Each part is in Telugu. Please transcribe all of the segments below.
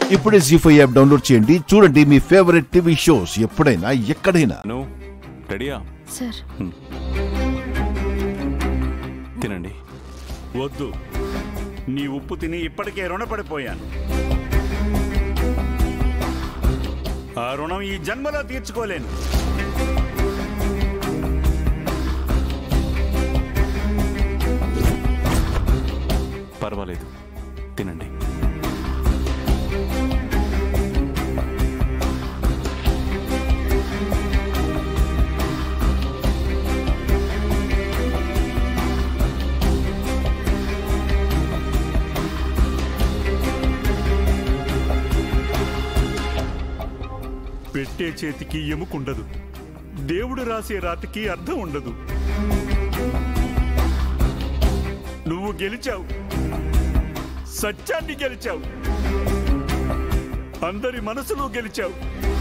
ఇప్పుడే జీ ఫైవ్ యాప్ డౌన్లోడ్ చేయండి చూడండి మీ ఫేవరెట్ టీవీ షోస్ ఎప్పుడైనా ఎక్కడైనా నువ్వు రెడీయా సార్ తినండి వద్దు నీ ఉప్పు తిని ఇప్పటికే రుణపడిపోయాను ఆ రుణం ఈ జన్మలో తీర్చుకోలేను పర్వాలేదు తినండి పెట్టే చేతికి ఎముకుండదు దేవుడు రాసే రాతికి అర్థం ఉండదు నువ్వు గెలిచావు సత్యాన్ని గెలిచావు అందరి మనసులో గెలిచావు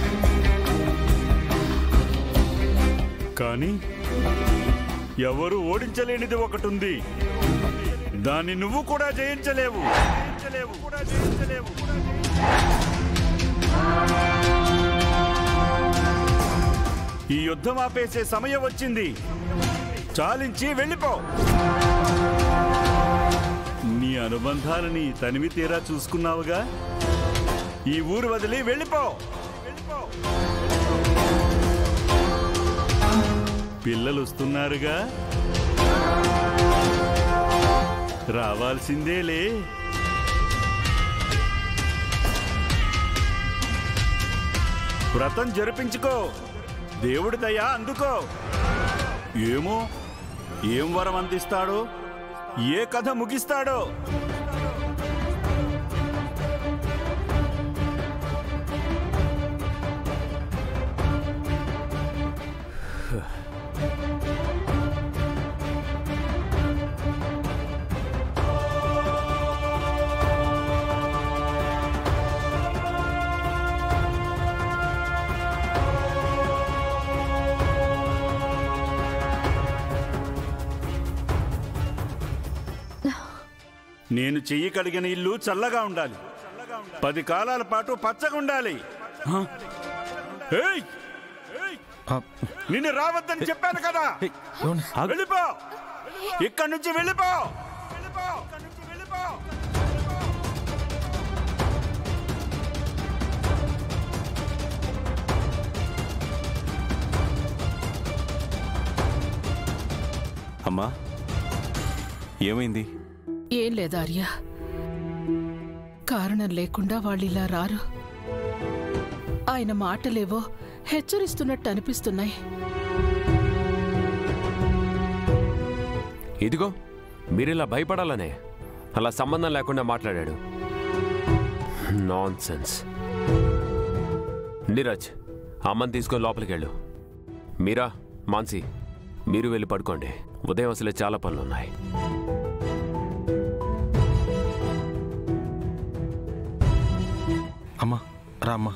కానీ ఎవరు ఓడించలేనిది ఒకటి ఉంది దాన్ని నువ్వు కూడా జయించలేవు జయించలేవు కూడా జయించలేవు ఈ యుద్ధం ఆపేసే సమయం వచ్చింది చాలించి వెళ్ళిపో నీ అనుబంధాలని తనివి తీరా చూసుకున్నావుగా ఈ ఊరు వదిలి వెళ్ళిపో వెళ్ళిపో. పిల్లలు వస్తున్నారుగా రావాల్సిందేలే వ్రతం జరిపించుకో దేవుడి దయ అందుకో ఏమో ఏం వరం అందిస్తాడో ఏ కథ ముగిస్తాడో నేను చెయ్యి కడిగిన ఇల్లు చల్లగా ఉండాలి పది కాలాల పాటు పచ్చగా ఉండాలి హ? ఏయ్! ఏయ్! నిన్ను రావద్దని చెప్పాను కదా వెళ్ళిపో ఇక్కడి నుంచి వెళ్ళిపో వెళ్ళిపో ఇక్కడి నుంచి వెళ్ళిపో అమ్మా ఏమైంది ఏం లేదు ఆర్య కారణం లేకుండా వాళ్ళు ఇలా రారు ఆయన మాటలేవో హెచ్చరిస్తున్నట్టు అనిపిస్తున్నాయి ఇదిగో మీరిలా భయపడాలనే అలా సంబంధం లేకుండా మాట్లాడాడు నాన్ సెన్స్ నీరజ్ అమ్మని తీసుకొని లోపలికి వెళ్ళు మీరా మాన్సి మీరు వెళ్ళి పడుకోండి ఉదయం అసలే చాలా పనులు ఉన్నాయి అమ్మా రా అమ్మా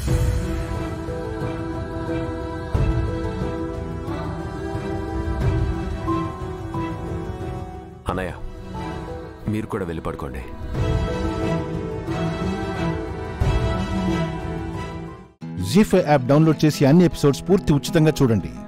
అన్నయ్య మీరు కూడా వెళ్ళి పడుకోండి జీ ఫైవ్ యాప్ డౌన్లోడ్ చేసి అన్ని ఎపిసోడ్స్ పూర్తి ఉచితంగా చూడండి